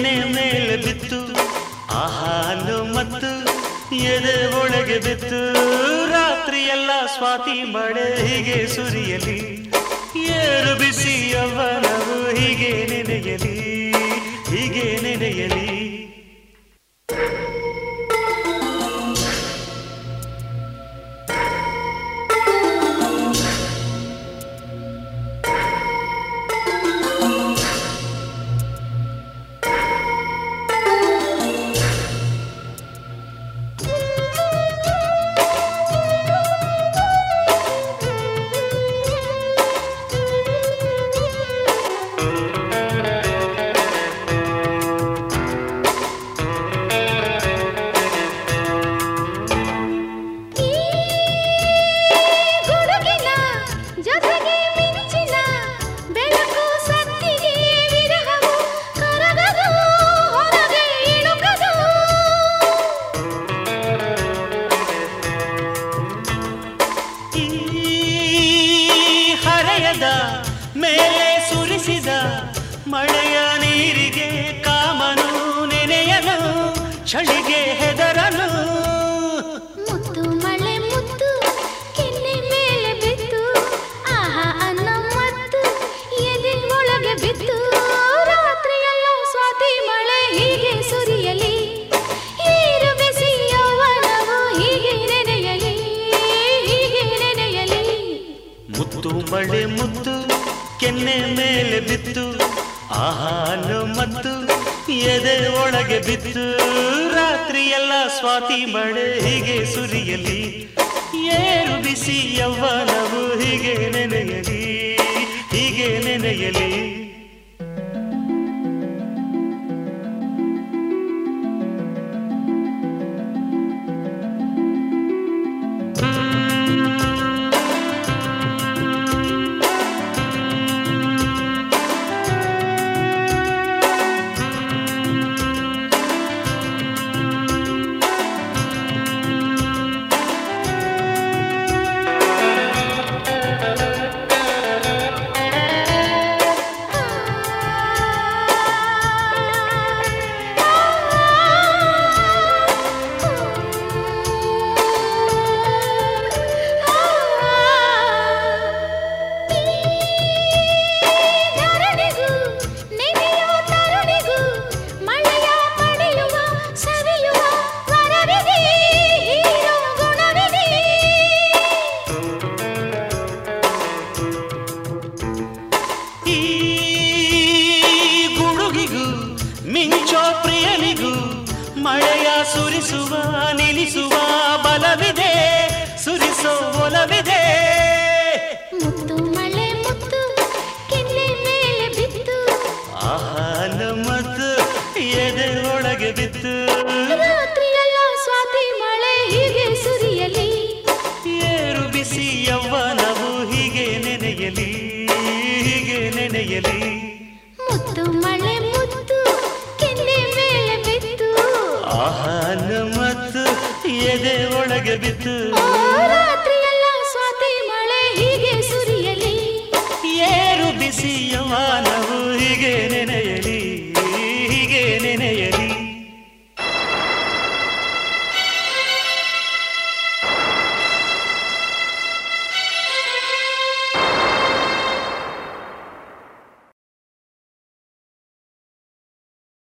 ಕೆನ್ನೆ ಮೇಲೆ ಬಿತ್ತು ಆಹಾಲು ಮತ್ತು ಎದೆ ಒಳಗೆ ಬಿತ್ತು ರಾತ್ರಿ ಎಲ್ಲ ಸ್ವಾತಿ ಮಳೆ ಹೀಗೆ ಸುರಿಯಲಿ ಏರು ಬಿಸಿ ಅವನವು ಹೀಗೆ ನೆನೆಯಲಿ ಹೀಗೆ ನೆನೆಯಲಿ ಗುಡುಗಿನ ಜೊತೆಗೆ ಮಿಂಚಿನ ಬೆಳಕು ಸತ್ತಿಗೆ ವಿರಹವು ಕರಗದು ಹೊರಗೆ ಇಳುಕದು ಈ ಹರೆಯದ ಮೇಲೆ ಸುರಿಸಿದ ಮಳೆಯ ನೀರಿಗೆ ಕಾಮನು ನೆನೆಯನು ಚಳಿಗೆ ಹೆದರನು ಮುತ್ತು ಮಳೆ ಮುತ್ತು ಕೆನ್ನೆ ಮೇಲೆ ಬಿತ್ತು ಆಹಾ ಅನ್ನ ಮತ್ತು ಎದೆ ಒಳಗೆ ಬಿತ್ತು ರಾತ್ರಿಯಲ್ಲೂ ಸ್ವಾತಿ ಮಳೆ ಹೀಗೆ ಸುರಿಯಲಿ ಏರು ಬಿಸಿ ಯೌವನವು ಹೀಗೆ ನೆನೆಯಲಿ ಹೀಗೆ ನೆನೆಯಲಿ ಮುತ್ತು ಮಳೆ ಮುತ್ತು ಕೆನ್ನೆ ಮೇಲೆ ಬಿತ್ತು ಆಹಾಲು ಮತ್ತು ಎದೆ ಒಳಗೆ ಬಿತ್ತು ರಾತ್ರಿ ಎಲ್ಲ ಸ್ವಾತಿ ಮಳೆ ಹೀಗೆ ಸುರಿಯಲಿ ಏರು ಬಿಸಿ ಯವ್ವನವು ಹೀಗೆ ನೆನೆಯಲಿ ಹೀಗೆ ನೆನೆಯಲಿ ಧರಣಿಗೂ ನೆನೆಯೋ ತರುಣಿಗೂ ಮಳೆಯ ಪಡೆಯುವ ಸವಿಯುವ ವರವಿದೆ ಹೀರೋ ಗುಣವಿದೆ ಈ ಗುಡುಗಿಗೂ ಮಿಂಚೋ ಪ್ರಿಯನಿಗೂ ಮಳೆಯ ಸುರಿಸುವ ನಿಲ್ಲಿಸುವ ಬಲವಿದೆ ಸುರಿಸೋ ಒಲವಿದೆ